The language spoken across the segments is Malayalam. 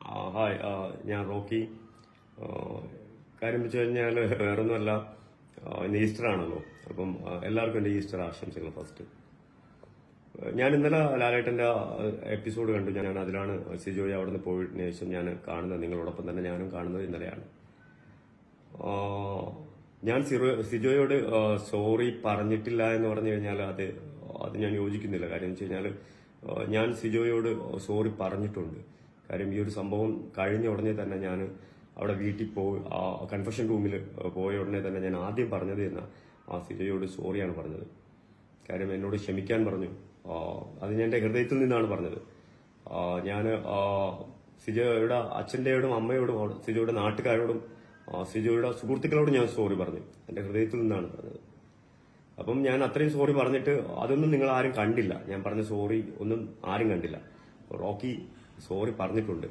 ആ, ഹായ് ആ, ഞാൻ റോക്കി ആ, കാര്യം വെച്ച് കഴിഞ്ഞാൽ വേറൊന്നുമല്ല ആ, ഇന്ന് ഈസ്റ്റർ ആണല്ലോ അപ്പം ആ, എല്ലാവർക്കും എൻ്റെ ഈസ്റ്റർ ആശംസകൾ ഫസ്റ്റ് ഞാൻ ഇന്നലെ ലാലേട്ടന്റെ എപ്പിസോഡ് കണ്ടു ഞാൻ അതിലാണ് സിജോയെ അവിടെ നിന്ന് പോയതിനു ശേഷം ഞാൻ കാണുന്നത് നിങ്ങളോടൊപ്പം തന്നെ ഞാനും കാണുന്നത് ഇന്നലെയാണ് ആ, ഞാൻ സിറോ സിജോയോട് സോറി പറഞ്ഞിട്ടില്ല എന്ന് പറഞ്ഞു കഴിഞ്ഞാൽ അത് അത് ഞാൻ യോജിക്കുന്നില്ല കാര്യം എന്ന് വെച്ച് കഴിഞ്ഞാൽ ഞാൻ സിജോയോട് സോറി പറഞ്ഞിട്ടുണ്ട് കാര്യം ഈ ഒരു സംഭവം കഴിഞ്ഞ ഉടനെ തന്നെ ഞാൻ അവിടെ വീട്ടിൽ പോയി ആ കൺഫെഷൻ റൂമിൽ പോയ ഉടനെ തന്നെ ഞാൻ ആദ്യം പറഞ്ഞത് എന്ന ആ സിജോയോട് സോറിയാണ് പറഞ്ഞത് കാര്യം എന്നോട് ക്ഷമിക്കാൻ പറഞ്ഞു ആ, അത് ഞാൻ എൻ്റെ ഹൃദയത്തിൽ നിന്നാണ് പറഞ്ഞത് ഞാൻ സിജോയുടെ അച്ഛൻ്റെയോടും അമ്മയോടും അവിടെ സിജോയുടെ നാട്ടുകാരോടും ആ, സിജോയുടെ സുഹൃത്തുക്കളോടും ഞാൻ സോറി പറഞ്ഞു എൻ്റെ ഹൃദയത്തിൽ നിന്നാണ് പറഞ്ഞത് അപ്പം ഞാൻ അത്രയും സോറി പറഞ്ഞിട്ട് അതൊന്നും നിങ്ങൾ ആരും കണ്ടില്ല ഞാൻ പറഞ്ഞ സോറി ഒന്നും ആരും കണ്ടില്ല റോക്കി സോറി പറഞ്ഞിട്ടുണ്ട്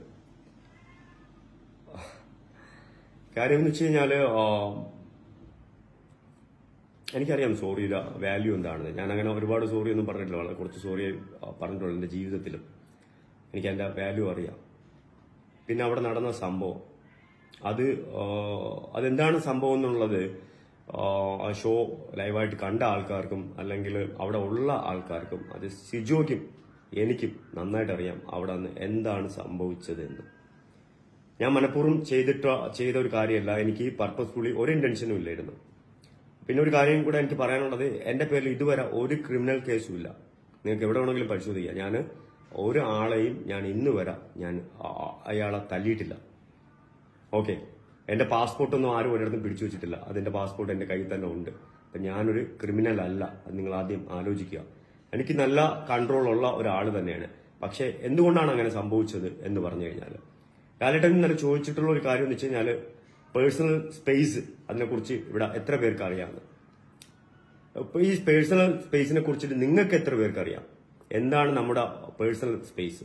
കാര്യം എന്ന് വെച്ച് കഴിഞ്ഞാല് ആ, എനിക്കറിയാം സോറിയുടെ വാല്യൂ എന്താണെന്ന് ഞാൻ അങ്ങനെ ഒരുപാട് സോറി ഒന്നും പറഞ്ഞിട്ടില്ല വളരെ കുറച്ച് സോറി പറഞ്ഞിട്ടുള്ളൂ എൻ്റെ ജീവിതത്തിലും എനിക്ക് എൻ്റെ വാല്യൂ അറിയാം പിന്നെ അവിടെ നടന്ന സംഭവം അത് ആ, അതെന്താണ് സംഭവം എന്നുള്ളത് ആ, ആ ഷോ ലൈവായിട്ട് കണ്ട ആൾക്കാർക്കും അല്ലെങ്കിൽ അവിടെ ഉള്ള ആൾക്കാർക്കും അത് സിജോയ്ക്കും എനിക്കും നന്നായിട്ട് അറിയാം അവിടെ അന്ന് എന്താണ് സംഭവിച്ചത് എന്ന് ഞാൻ മനഃപൂർവ്വം ചെയ്തിട്ട് ചെയ്ത ഒരു കാര്യമല്ല എനിക്ക് പർപ്പസ്ഫുള്ളി ഒരു ഇന്റൻഷനും ഇല്ലായിരുന്നു പിന്നെ ഒരു കാര്യം കൂടെ എനിക്ക് പറയാനുള്ളത് എന്റെ പേരിൽ ഇതുവരെ ഒരു ക്രിമിനൽ കേസും ഇല്ല നിങ്ങൾക്ക് എവിടെ വേണമെങ്കിലും പരിശോധിക്കാം ഞാൻ ഒരു ആളെയും ഞാൻ ഇന്ന് വരെ ഞാൻ ആ- അയാളെ തല്ലിയിട്ടില്ല ഓക്കെ എന്റെ പാസ്പോർട്ടൊന്നും ആരും ഒരിടത്തും പിടിച്ചു വെച്ചിട്ടില്ല അതിന്റെ പാസ്പോർട്ട് എന്റെ കയ്യിൽ തന്നെ ഉണ്ട് അപ്പൊ ഞാനൊരു ക്രിമിനൽ അല്ല അത് നിങ്ങൾ ആദ്യം ആലോചിക്കുക എനിക്ക് നല്ല കൺട്രോൾ ഉള്ള ഒരാൾ തന്നെയാണ് പക്ഷെ എന്തുകൊണ്ടാണ് അങ്ങനെ സംഭവിച്ചത് എന്ന് പറഞ്ഞു കഴിഞ്ഞാൽ ലാലേട്ടൻ ഇന്നലെ ചോദിച്ചിട്ടുള്ള ഒരു കാര്യം എന്ന് വെച്ച് കഴിഞ്ഞാൽ പേഴ്സണൽ സ്പേസ് അതിനെക്കുറിച്ച് ഇവിടെ എത്ര പേർക്ക് അറിയാമെന്ന് അപ്പൊ ഈ പേഴ്സണൽ സ്പേസിനെ കുറിച്ചിട്ട് നിങ്ങൾക്ക് എത്ര പേർക്ക് അറിയാം എന്താണ് നമ്മുടെ പേഴ്സണൽ സ്പേസ്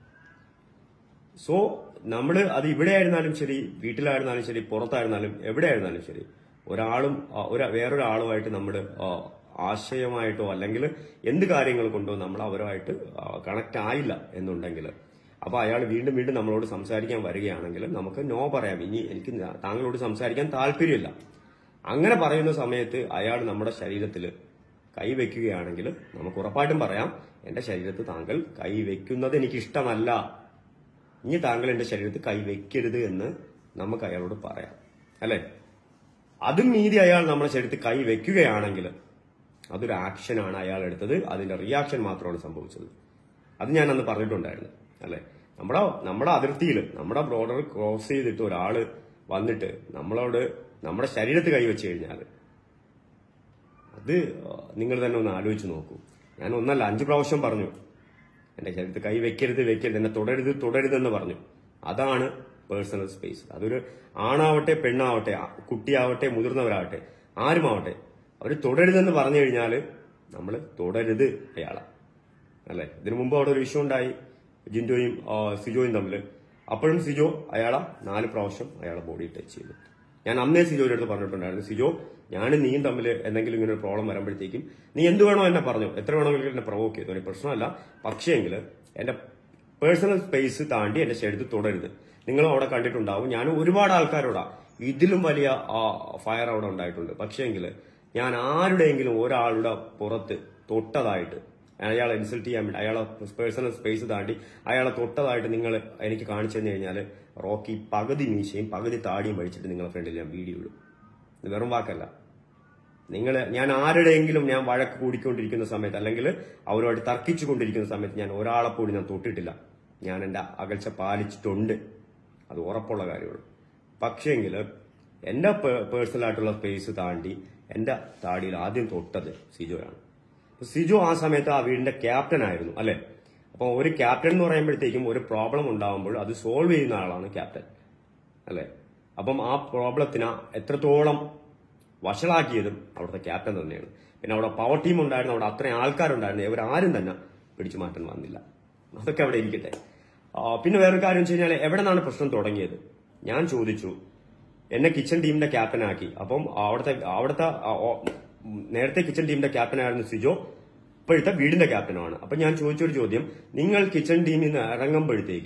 സോ നമ്മൾ അത് ഇവിടെ ആയിരുന്നാലും ശരി വീട്ടിലായിരുന്നാലും ശരി പുറത്തായിരുന്നാലും എവിടെ ആയിരുന്നാലും ശരി ഒരാളും ആ, ഒരു വേറൊരാളുമായിട്ട് നമ്മൾ ആശയമായിട്ടോ അല്ലെങ്കിൽ എന്ത് കാര്യങ്ങൾ കൊണ്ടോ നമ്മൾ അവരുമായിട്ട് കണക്ട് ആയില്ല എന്നുണ്ടെങ്കിൽ അപ്പൊ അയാൾ വീണ്ടും വീണ്ടും നമ്മളോട് സംസാരിക്കാൻ വരികയാണെങ്കിൽ നമുക്ക് നോ പറയാം ഇനി എനിക്ക് ഞാ- താങ്കളോട് സംസാരിക്കാൻ താല്പര്യമില്ല അങ്ങനെ പറയുന്ന സമയത്ത് അയാൾ നമ്മുടെ ശരീരത്തിൽ കൈവയ്ക്കുകയാണെങ്കിൽ നമുക്ക് ഉറപ്പായിട്ടും പറയാം എന്റെ ശരീരത്തിൽ താങ്കൾ കൈവയ്ക്കുന്നത് എനിക്ക് ഇഷ്ടമല്ല ഇനി താങ്കൾ എന്റെ ശരീരത്തിൽ കൈവയ്ക്കരുത് എന്ന് നമുക്ക് അയാളോട് പറയാം അല്ലെ അതും മീതി അയാൾ നമ്മുടെ ശരീരത്തിൽ കൈ വെക്കുകയാണെങ്കിൽ അതൊരു ആക്ഷനാണ് അയാൾ എടുത്തത് അതിന്റെ റിയാക്ഷൻ മാത്രമാണ് സംഭവിച്ചത് അത് ഞാൻ അന്ന് പറഞ്ഞിട്ടുണ്ടായിരുന്നു അല്ലെ നമ്മുടെ നമ്മുടെ അതിർത്തിയിൽ നമ്മുടെ ബോർഡർ ക്രോസ് ചെയ്തിട്ട് ഒരാള് വന്നിട്ട് നമ്മളോട് നമ്മുടെ ശരീരത്തിൽ കൈവച്ച് കഴിഞ്ഞാൽ അത് നിങ്ങൾ തന്നെ ഒന്ന് ആലോചിച്ച് നോക്കൂ ഞാൻ ഒന്നല്ല അഞ്ചു പ്രാവശ്യം പറഞ്ഞു എന്റെ ശരീരത്തിൽ കൈ വെക്കരുത് വെക്കരുത് എന്നെ തുടരുത് തുടരുതെന്ന് പറഞ്ഞു അതാണ് പേഴ്സണൽ സ്പേസ് അതൊരു ആണാവട്ടെ പെണ്ണാവട്ടെ ആ- കുട്ടിയാവട്ടെ മുതിർന്നവരാവട്ടെ ആരുമാവട്ടെ അവർ തുടരുതെന്ന് പറഞ്ഞു കഴിഞ്ഞാൽ നമ്മൾ തുടരുത് അയാളെ അല്ലെ ഇതിനു മുമ്പ് അവിടെ ഒരു ഇഷ്യൂ ഉണ്ടായി ജിൻഡോയും ആ, സിജോയും തമ്മിൽ അപ്പോഴും സിജോ അയാളെ നാല് പ്രാവശ്യം അയാളെ ബോഡി ടച്ച് ചെയ്തു ഞാൻ അന്നേ സിജോയുടെ അടുത്ത് പറഞ്ഞിട്ടുണ്ടായിരുന്നു സിജോ ഞാനും നീയും തമ്മിൽ എന്തെങ്കിലും ഇങ്ങനെ ഒരു പ്രോബ്ലം വരുമ്പോഴത്തേക്കും നീ എന്ത് വേണോ എന്നെ പറഞ്ഞു എത്ര വേണമെങ്കിലും എന്നെ പ്രൊവോക്ക് ചെയ്തു എനിക്ക് പ്രശ്നമല്ല പക്ഷേങ്കിൽ എന്റെ പേഴ്സണൽ സ്പേസ് താണ്ടി എന്റെ ശരീരത്തിൽ തുടരുത് നിങ്ങളും അവിടെ കണ്ടിട്ടുണ്ടാവും ഞാൻ ഒരുപാട് ആൾക്കാരോടാ ഇതിലും വലിയ ഫയർ അവിടെ ഉണ്ടായിട്ടുണ്ട് പക്ഷേങ്കിൽ ഞാൻ ആരുടെയെങ്കിലും ഒരാളുടെ പുറത്ത് തൊട്ടതായിട്ട് അയാളെ ഇൻസൾട്ട് ചെയ്യാൻ വേണ്ടി അയാളെ പേഴ്സണൽ സ്പേസ് താണ്ടി അയാളെ തൊട്ടതായിട്ട് നിങ്ങൾ എനിക്ക് കാണിച്ചു തന്നു കഴിഞ്ഞാൽ റോക്കി പകുതി മീശയും പകുതി താടിയും വഴിച്ചിട്ട് നിങ്ങളെ ഫ്രണ്ടിൽ ഞാൻ വീഡിയോ ഇടും ഇത് വെറും വാക്കല്ല നിങ്ങൾ ഞാൻ ആരുടെയെങ്കിലും ഞാൻ വഴക്ക് കൂടിക്കൊണ്ടിരിക്കുന്ന സമയത്ത് അല്ലെങ്കിൽ അവരുമായിട്ട് തർക്കിച്ചു കൊണ്ടിരിക്കുന്ന സമയത്ത് ഞാൻ ഒരാളെ പോലും ഞാൻ തൊട്ടിട്ടില്ല ഞാൻ എന്റെ അകൽച്ച പാലിച്ചിട്ടുണ്ട് അത് ഉറപ്പുള്ള കാര്യമാണ് പക്ഷേങ്കിൽ എന്റെ പേഴ്സണൽ ആയിട്ടുള്ള സ്പേസ് താണ്ടി എന്റെ താടിയിൽ ആദ്യം തൊട്ടത് സിജോയാണ് അപ്പൊ സിജോ ആ സമയത്ത് ആ വീടിന്റെ ക്യാപ്റ്റൻ ആയിരുന്നു അല്ലെ അപ്പൊ ഒരു ക്യാപ്റ്റൻ എന്ന് പറയുമ്പോഴത്തേക്കും ഒരു പ്രോബ്ലം ഉണ്ടാകുമ്പോൾ അത് സോൾവ് ചെയ്യുന്ന ആളാണ് ക്യാപ്റ്റൻ അല്ലെ അപ്പം ആ പ്രോബ്ലത്തിന് എത്രത്തോളം വഷളാക്കിയതും അവിടുത്തെ ക്യാപ്റ്റൻ തന്നെയാണ് പിന്നെ അവിടെ പവർ ടീം ഉണ്ടായിരുന്നു അവിടെ അത്രയും ആൾക്കാരുണ്ടായിരുന്നു ഇവരാരും തന്നെ പിടിച്ചു മാറ്റാൻ വന്നില്ല അതൊക്കെ അവിടെ ഇരിക്കട്ടെ ആ, പിന്നെ വേറൊരു കാര്യം വെച്ച് കഴിഞ്ഞാൽ എവിടെ നിന്നാണ് പ്രശ്നം തുടങ്ങിയത് ഞാൻ ചോദിച്ചു എന്നെ കിച്ചൺ ടീമിന്റെ ക്യാപ്റ്റൻ ആക്കി അപ്പം അവിടുത്തെ അവിടുത്തെ ആ, ഓ, ഉം, നേരത്തെ കിച്ചൺ ടീമിന്റെ ക്യാപ്റ്റൻ ആയിരുന്നു സിജോ ഇപ്പോഴത്തെ വീടിന്റെ ക്യാപ്റ്റനുമാണ് അപ്പൊ ഞാൻ ചോദിച്ചൊരു ചോദ്യം നിങ്ങൾ കിച്ചൺ ടീമിൽ നിന്ന് ഇറങ്ങുമ്പോഴത്തേക്കും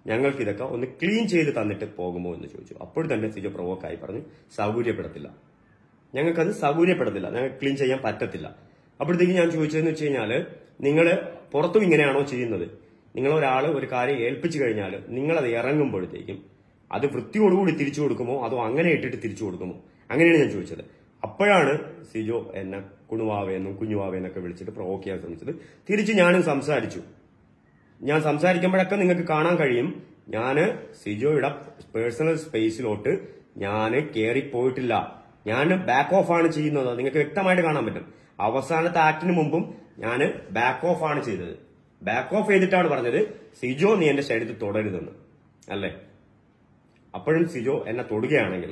ഞങ്ങൾക്ക് ഇതൊക്കെ ഒന്ന് ക്ലീൻ ചെയ്ത് തന്നിട്ട് പോകുമോ എന്ന് ചോദിച്ചു അപ്പോൾ തന്നെ സിജോ പ്രൊവോക്കായി പറഞ്ഞു സൗകര്യപ്പെടത്തില്ല ഞങ്ങൾക്കത് സൗകര്യപ്പെടത്തില്ല ഞങ്ങൾക്ക് ക്ലീൻ ചെയ്യാൻ പറ്റത്തില്ല അപ്പോഴത്തേക്ക് ഞാൻ ചോദിച്ചതെന്ന് വെച്ച് കഴിഞ്ഞാല് നിങ്ങൾ പുറത്തും ഇങ്ങനെയാണോ ചെയ്യുന്നത് നിങ്ങൾ ഒരാൾ ഒരു കാര്യം ഏൽപ്പിച്ചു കഴിഞ്ഞാൽ നിങ്ങളത് ഇറങ്ങുമ്പോഴത്തേക്കും അത് വൃത്തിയോടുകൂടി തിരിച്ചു കൊടുക്കുമോ അതോ അങ്ങനെ ഇട്ടിട്ട് തിരിച്ചു കൊടുക്കുമോ അങ്ങനെയാണ് ഞാൻ ചോദിച്ചത് അപ്പോഴാണ് സിജോ എന്നെ കുണുവാവെന്നും കുഞ്ഞുവാവെന്നൊക്കെ വിളിച്ചിട്ട് പ്രൊവോക്ക് ചെയ്യാൻ ശ്രമിച്ചത് തിരിച്ച് ഞാനും സംസാരിച്ചു ഞാൻ സംസാരിക്കുമ്പോഴൊക്കെ നിങ്ങൾക്ക് കാണാൻ കഴിയും ഞാന് സിജോയുടെ പേഴ്സണൽ സ്പേസിലോട്ട് ഞാന് കയറിപ്പോയിട്ടില്ല ഞാൻ ബാക്ക് ഓഫ് ആണ് ചെയ്യുന്നത് നിങ്ങൾക്ക് വ്യക്തമായിട്ട് കാണാൻ പറ്റും അവസാനത്തെ ആക്ടിന് മുമ്പും ഞാൻ ബാക്ക് ഓഫ് ആണ് ചെയ്തത് ബാക്ക് ഓഫ് ചെയ്തിട്ടാണ് പറഞ്ഞത് സിജോ നീ എന്റെ ശരീരത്തിൽ തുടരുതെന്ന് അല്ലേ അപ്പോഴും സിജോ എന്നെ തൊടുകയാണെങ്കിൽ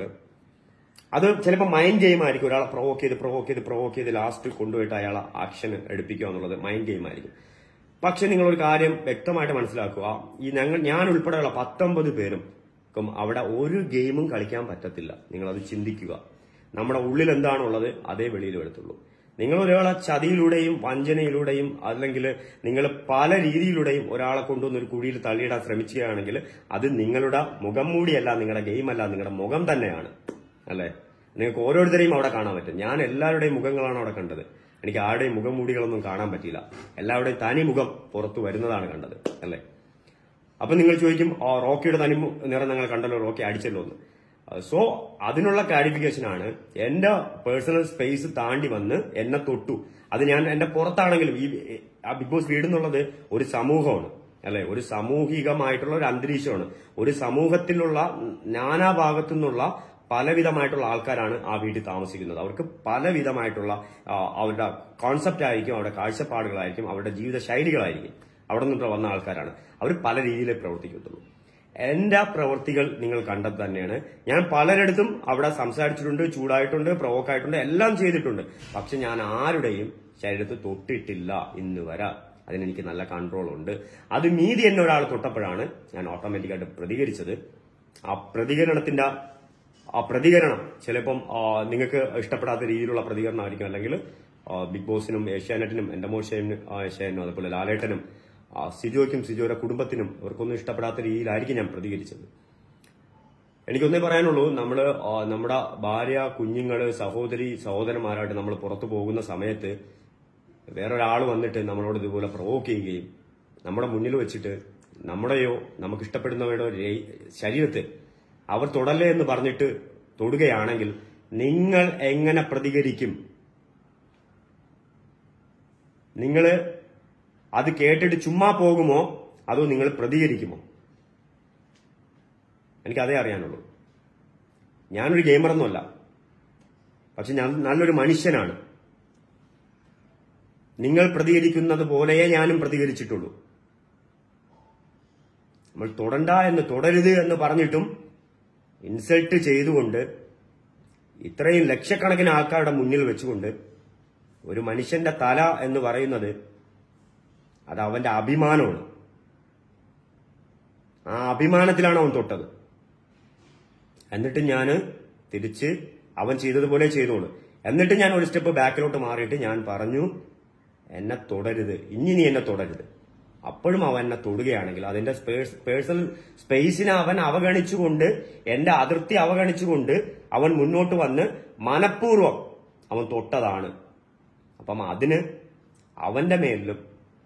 അത് ചിലപ്പോൾ മൈൻഡ് ഗെയിം ആയിരിക്കും ഒരാളെ പ്രൊവോക്ക് ചെയ്ത് പ്രൊവോക്ക് ചെയ്ത് പ്രൊവോക്ക് ചെയ്ത് ലാസ്റ്റ് കൊണ്ടുപോയിട്ട് അയാളെ ആക്ഷൻ എടുപ്പിക്കുക എന്നുള്ളത് മൈൻഡ് ഗെയിം ആയിരിക്കും പക്ഷെ നിങ്ങൾ ഒരു കാര്യം വ്യക്തമായിട്ട് മനസ്സിലാക്കുക ഈ ഞങ്ങൾ ഞാൻ ഉൾപ്പെടെയുള്ള പത്തൊമ്പത് പേരും ക്കും അവിടെ ഒരു ഗെയിമും കളിക്കാൻ പറ്റത്തില്ല നിങ്ങൾ അത് ചിന്തിക്കുക നമ്മുടെ ഉള്ളിൽ എന്താണുള്ളത് അതേ വെളിയിൽ വരത്തുള്ളൂ നിങ്ങൾ ഒരാളെ ചതിയിലൂടെയും വഞ്ചനയിലൂടെയും അല്ലെങ്കിൽ നിങ്ങൾ പല രീതിയിലൂടെയും ഒരാളെ കൊണ്ടുവന്ന് ഒരു കുഴിയിൽ തള്ളിയിടാൻ ശ്രമിക്കുകയാണെങ്കിൽ അത് നിങ്ങളുടെ മുഖം മൂടിയല്ല നിങ്ങളുടെ ഗെയിമല്ല നിങ്ങളുടെ മുഖം തന്നെയാണ് അല്ലേ നിങ്ങൾക്ക് ഓരോരുത്തരെയും അവിടെ കാണാൻ പറ്റും ഞാൻ എല്ലാവരുടെയും മുഖങ്ങളാണ് അവിടെ കണ്ടത് എനിക്ക് ആരുടെയും മുഖം മൂടികളൊന്നും കാണാൻ പറ്റിയില്ല എല്ലാവരുടെയും തനി മുഖം പുറത്തു വരുന്നതാണ് കണ്ടത് അല്ലേ അപ്പൊ നിങ്ങൾ ചോദിക്കും "ആ, റോക്കിയുടെ തനി മു- നിറം നിങ്ങൾ കണ്ടല്ലോ റോക്കി അടിച്ചല്ലോ എന്ന് സോ അതിനുള്ള ക്ലാരിഫിക്കേഷൻ ആണ് എന്റെ പേഴ്സണൽ സ്പേസ് താണ്ടി വന്ന് എന്നെ തൊട്ടു അത് ഞാൻ എന്റെ പുറത്താണെങ്കിലും ഈ ആ ബിഗ് ബോസ് വീട് എന്നുള്ളത് ഒരു സമൂഹമാണ് അല്ലെ ഒരു സാമൂഹികമായിട്ടുള്ള ഒരു അന്തരീക്ഷമാണ് ഒരു സമൂഹത്തിലുള്ള നാനാഭാഗത്തു നിന്നുള്ള പലവിധമായിട്ടുള്ള ആൾക്കാരാണ് ആ വീട്ടിൽ താമസിക്കുന്നത് അവർക്ക് പലവിധമായിട്ടുള്ള ആ, അവരുടെ കോൺസെപ്റ്റ് ആയിരിക്കും അവരുടെ കാഴ്ചപ്പാടുകളായിരിക്കും അവരുടെ ജീവിത ശൈലികളായിരിക്കും അവിടെ നിന്ന് വന്ന ആൾക്കാരാണ് അവർ പല രീതിയിലേ പ്രവർത്തിക്കത്തുള്ളൂ എന്റെ പ്രവൃത്തികൾ നിങ്ങൾ കണ്ടത് തന്നെയാണ് ഞാൻ പലരിടത്തും അവിടെ സംസാരിച്ചിട്ടുണ്ട് ചൂടായിട്ടുണ്ട് പ്രവോക്കായിട്ടുണ്ട് എല്ലാം ചെയ്തിട്ടുണ്ട് പക്ഷെ ഞാൻ ആരുടെയും ശരീരത്തിൽ തൊട്ടിട്ടില്ല ഇന്ന് വരെ അതിനെനിക്ക് നല്ല കൺട്രോൾ ഉണ്ട് അത് മീതി എന്നെ ഒരാൾ തൊട്ടപ്പോഴാണ് ഞാൻ ഓട്ടോമാറ്റിക്കായിട്ട് പ്രതികരിച്ചത് ആ പ്രതികരണത്തിന്റെ ആ പ്രതികരണം ചിലപ്പം ആ, നിങ്ങൾക്ക് ഇഷ്ടപ്പെടാത്ത രീതിയിലുള്ള പ്രതികരണമായിരിക്കും അല്ലെങ്കിൽ ആ, ബിഗ് ബോസിനും ഏഷ്യാനെറ്റിനും എന്റെ മോശനും ഏഷ്യാനും അതുപോലെ ലാലേട്ടനും ആ, സിജോയ്ക്കും സിജോയുടെ കുടുംബത്തിനും ഇവർക്കൊന്നും ഇഷ്ടപ്പെടാത്ത രീതിയിലായിരിക്കും ഞാൻ പ്രതികരിച്ചത് എനിക്കൊന്നേ പറയാനുള്ളൂ നമ്മള് ആ, നമ്മുടെ ഭാര്യ കുഞ്ഞുങ്ങള് സഹോദരി സഹോദരന്മാരായിട്ട് നമ്മൾ പുറത്തു പോകുന്ന സമയത്ത് വേറൊരാൾ വന്നിട്ട് നമ്മളോട് ഇതുപോലെ പ്രൊവോക്ക് ചെയ്യുകയും നമ്മുടെ മുന്നിൽ വെച്ചിട്ട് നമ്മുടെയോ നമുക്ക് ഇഷ്ടപ്പെടുന്നവരുടെ രേ- ശരീരത്തെ അവർ തൊടല്ലേ എന്ന് പറഞ്ഞിട്ട് തൊടുകയാണെങ്കിൽ നിങ്ങൾ എങ്ങനെ പ്രതികരിക്കും നിങ്ങൾ അത് കേട്ടിട്ട് ചുമ്മാ പോകുമോ അതോ നിങ്ങൾ പ്രതികരിക്കുമോ എനിക്കതേ അറിയാനുള്ളൂ ഞാനൊരു ഗെയിമറൊന്നുമല്ല പക്ഷെ ഞാൻ നല്ലൊരു മനുഷ്യനാണ് നിങ്ങൾ പ്രതികരിക്കുന്നത് പോലെയേ ഞാനും പ്രതികരിച്ചിട്ടുള്ളൂ നമ്മൾ തൊടണ്ട എന്ന് തുടരുത് എന്ന് പറഞ്ഞിട്ടും ഇൻസൾട്ട് ചെയ്തുകൊണ്ട് ഇത്രയും ലക്ഷക്കണക്കിന് ആൾക്കാരുടെ മുന്നിൽ വെച്ചുകൊണ്ട് ഒരു മനുഷ്യന്റെ തല എന്ന് പറയുന്നത് അത് അവന്റെ അഭിമാനമാണ് ആ അഭിമാനത്തിലാണ് അവൻ തൊട്ടത് എന്നിട്ട് ഞാൻ തിരിച്ച് അവൻ ചെയ്തതുപോലെ ചെയ്തോളൂ എന്നിട്ട് ഞാൻ ഒരു സ്റ്റെപ്പ് ബാക്കിലോട്ട് മാറിയിട്ട് ഞാൻ പറഞ്ഞു എന്നെ തുടരുത് ഇനി നീ എന്നെ തുടരുത് അപ്പോഴും അവൻ എന്നെ തൊടുകയാണെങ്കിൽ അതിന്റെ പേഴ്സണൽ സ്പേസിനെ അവൻ അവഗണിച്ചുകൊണ്ട് എന്റെ അതിർത്തി അവഗണിച്ചുകൊണ്ട് അവൻ മുന്നോട്ട് വന്ന് മനഃപൂർവ്വം അവൻ തൊട്ടതാണ് അപ്പം അതിന് അവന്റെ മേലിലും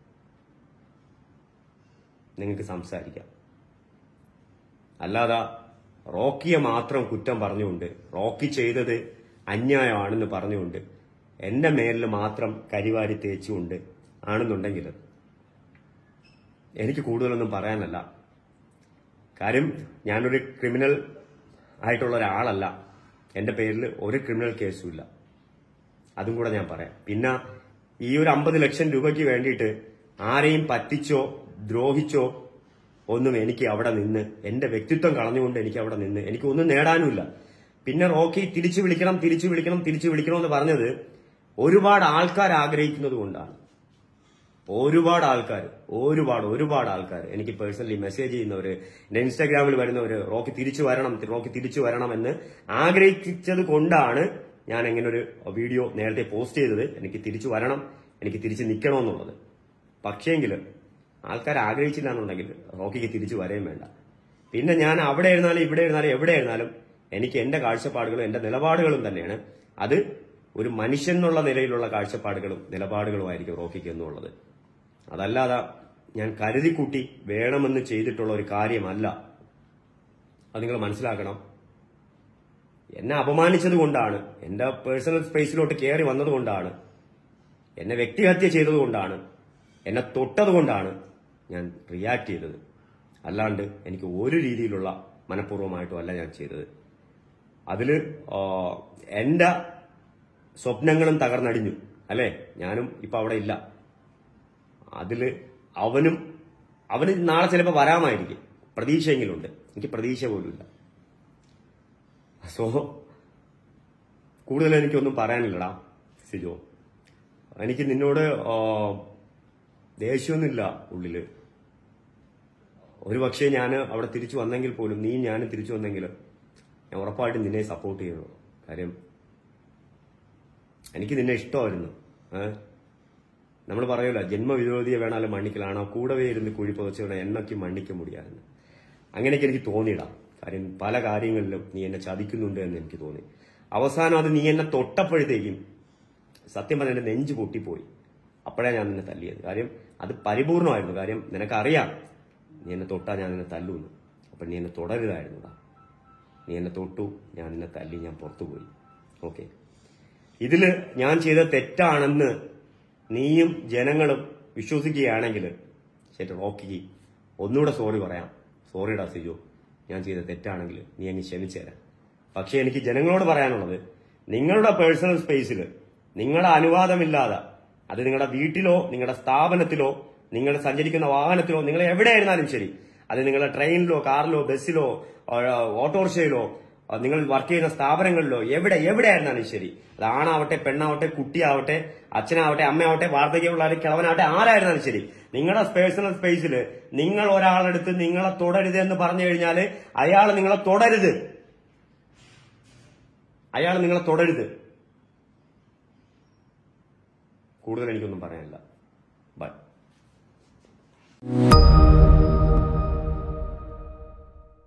നിങ്ങൾക്ക് സംസാരിക്കാം അല്ലാതെ റോക്കിയെ മാത്രം കുറ്റം പറഞ്ഞുകൊണ്ട് റോക്കി ചെയ്തത് അന്യായമാണെന്ന് പറഞ്ഞുകൊണ്ട് എന്റെ മേലിൽ മാത്രം കരിവാരി തേച്ചുകൊണ്ട് ആണെന്നുണ്ടെങ്കിൽ എനിക്ക് കൂടുതലൊന്നും പറയാനല്ല കാര്യം ഞാനൊരു ക്രിമിനൽ ആയിട്ടുള്ള ഒരാളല്ല എന്റെ പേരിൽ ഒരു ക്രിമിനൽ കേസും ഇല്ല അതും കൂടെ ഞാൻ പറയാം പിന്നെ ഈ ഒരു അമ്പത് ലക്ഷം രൂപയ്ക്ക് വേണ്ടിയിട്ട് ആരെയും പറ്റിച്ചോ ദ്രോഹിച്ചോ ഒന്നും എനിക്ക് അവിടെ നിന്ന് എന്റെ വ്യക്തിത്വം കളഞ്ഞുകൊണ്ട് എനിക്ക് അവിടെ നിന്ന് എനിക്ക് ഒന്നും നേടാനുമില്ല പിന്നെ റോക്കി തിരിച്ചു വിളിക്കണം തിരിച്ചു വിളിക്കണം തിരിച്ചു വിളിക്കണം എന്ന് പറഞ്ഞത് ഒരുപാട് ആൾക്കാർ ആഗ്രഹിക്കുന്നത് കൊണ്ടാണ് ഒരുപാട് ആൾക്കാർ ഒരുപാട് ഒരുപാട് ആൾക്കാർ എനിക്ക് പേഴ്സണലി മെസ്സേജ് ചെയ്യുന്നവര് എന്റെ ഇൻസ്റ്റാഗ്രാമിൽ വരുന്നവര് റോക്കി തിരിച്ചു വരണം റോക്കി തിരിച്ചു വരണം എന്ന് ആഗ്രഹിച്ചത് കൊണ്ടാണ് ഞാൻ ഇങ്ങനെ ഒരു വീഡിയോ നേരത്തെ പോസ്റ്റ് ചെയ്തത് എനിക്ക് തിരിച്ചു വരണം എനിക്ക് തിരിച്ചു നിൽക്കണമെന്നുള്ളത് പക്ഷേങ്കിൽ ആൾക്കാർ ആഗ്രഹിച്ചില്ല എന്നുണ്ടെങ്കിൽ റോക്കിക്ക് തിരിച്ചു വരെയും വേണ്ട പിന്നെ ഞാൻ അവിടെ ഇരുന്നാലും ഇവിടെ ഇരുന്നാലും എവിടെ ഇരുന്നാലും എനിക്ക് എന്റെ കാഴ്ചപ്പാടുകളും എന്റെ നിലപാടുകളും തന്നെയാണ് അത് ഒരു മനുഷ്യൻ എന്നുള്ള നിലയിലുള്ള കാഴ്ചപ്പാടുകളും നിലപാടുകളുമായിരിക്കും റോക്കിക്ക് എന്നുള്ളത് അതല്ലാതെ ഞാൻ കരുതിക്കൂട്ടി വേണമെന്ന് ചെയ്തിട്ടുള്ള ഒരു കാര്യമല്ല അത് നിങ്ങൾ മനസ്സിലാക്കണം എന്നെ അപമാനിച്ചത് കൊണ്ടാണ് എന്റെ പേഴ്സണൽ സ്പേസിലോട്ട് കയറി വന്നതുകൊണ്ടാണ് എന്നെ വ്യക്തിഹത്യ ചെയ്തതുകൊണ്ടാണ് എന്നെ തൊട്ടത് കൊണ്ടാണ് ഞാൻ റിയാക്ട് ചെയ്തത് അല്ലാണ്ട് എനിക്ക് ഒരു രീതിയിലുള്ള മനഃപൂർവ്വമായിട്ടും അല്ല ഞാൻ ചെയ്തത് അതില് ആ, എന്റെ സ്വപ്നങ്ങളും തകർന്നടിഞ്ഞു അല്ലേ ഞാനും ഇപ്പൊ അവിടെ ഇല്ല അതില് അവനും അവന് നാളെ ചിലപ്പോൾ വരാമായിരിക്കും പ്രതീക്ഷയെങ്കിലുണ്ട് എനിക്ക് പ്രതീക്ഷ പോലുമില്ല സോ കൂടുതൽ എനിക്കൊന്നും പറയാനില്ലടാ സിജോ എനിക്ക് നിന്നോട് ആ, ദേഷ്യമൊന്നുമില്ല ഉള്ളില് ഒരു പക്ഷേ ഞാൻ അവിടെ തിരിച്ചു വന്നെങ്കിൽ പോലും നീ ഞാനും തിരിച്ചു വന്നെങ്കിൽ ഞാൻ ഉറപ്പായിട്ടും നിന്നെ സപ്പോർട്ട് ചെയ്യുന്നു കാര്യം എനിക്ക് നിന്നെ ഇഷ്ടമായിരുന്നു ഏഹ് നമ്മൾ പറയൂല ജന്മവിരോധിയെ വേണാലും മണ്ണിക്കലാണോ കൂടവേ ഇരുന്ന് കുഴി പുതച്ചു വേണം എന്നൊക്കെ മണ്ണിക്ക മുടിയായിരുന്നു അങ്ങനെയൊക്കെ എനിക്ക് തോന്നിയിടാം കാര്യം പല കാര്യങ്ങളിലും നീ എന്നെ ചതിക്കുന്നുണ്ട് എന്ന് എനിക്ക് തോന്നി അവസാനം അത് നീ എന്നെ തൊട്ടപ്പോഴത്തേക്കും സത്യം പറഞ്ഞ എന്റെ നെഞ്ച് പൊട്ടിപ്പോയി അപ്പോഴാണ് ഞാൻ നിന്നെ തല്ലിയത് കാര്യം അത് പരിപൂർണമായിരുന്നു കാര്യം നിനക്കറിയാം നീ എന്നെ തൊട്ടാ ഞാൻ നിന്നെ തല്ലൂന്ന് അപ്പൊ നീ എന്നെ തുടരുതായിരുന്നുടാ നീ എന്നെ തൊട്ടു ഞാൻ നിന്നെ തല്ലി ഞാൻ പുറത്തുപോയി ഓക്കെ ഇതില് ഞാൻ ചെയ്ത തെറ്റാണെന്ന് നീയും ജനങ്ങളും വിശ്വസിക്കുകയാണെങ്കിൽ ശരി റോക്കി ഒന്നുകൂടെ സോറി പറയാം സോറിടാ സിജു ഞാൻ ചെയ്ത തെറ്റാണെങ്കിൽ നീ അങ്ങ് ക്ഷമിച്ചു തരാം പക്ഷെ എനിക്ക് ജനങ്ങളോട് പറയാനുള്ളത് നിങ്ങളുടെ പേഴ്സണൽ സ്പേസിൽ നിങ്ങളുടെ അനുവാദമില്ലാതെ അത് നിങ്ങളുടെ വീട്ടിലോ നിങ്ങളുടെ സ്ഥാപനത്തിലോ നിങ്ങൾ സഞ്ചരിക്കുന്ന വാഹനത്തിലോ നിങ്ങൾ എവിടെയായിരുന്നാലും ശരി അത് നിങ്ങളുടെ ട്രെയിനിലോ കാറിലോ ബസ്സിലോ ആ, ഓട്ടോറിക്ഷയിലോ ആ, നിങ്ങൾ വർക്ക് ചെയ്യുന്ന സ്ഥാപനങ്ങളിലോ എവിടെ എവിടെയായിരുന്നാലും ശരി അത് ആണാവട്ടെ പെണ്ണാവട്ടെ കുട്ടിയാവട്ടെ അച്ഛനാവട്ടെ അമ്മയാവട്ടെ വാർദ്ധക്യമുള്ള ആരും കിളവനാവട്ടെ ആരായിരുന്നാലും ശരി നിങ്ങളുടെ പേഴ്സണൽ സ്പേസിൽ നിങ്ങൾ ഒരാളെടുത്ത് നിങ്ങളെ തുടരുത് എന്ന് പറഞ്ഞു കഴിഞ്ഞാൽ അയാൾ നിങ്ങളെ തുടരുത് അയാൾ നിങ്ങളെ തുടരുത് കൂടുതൽ എനിക്കൊന്നും പറയാനില്ല ബൈ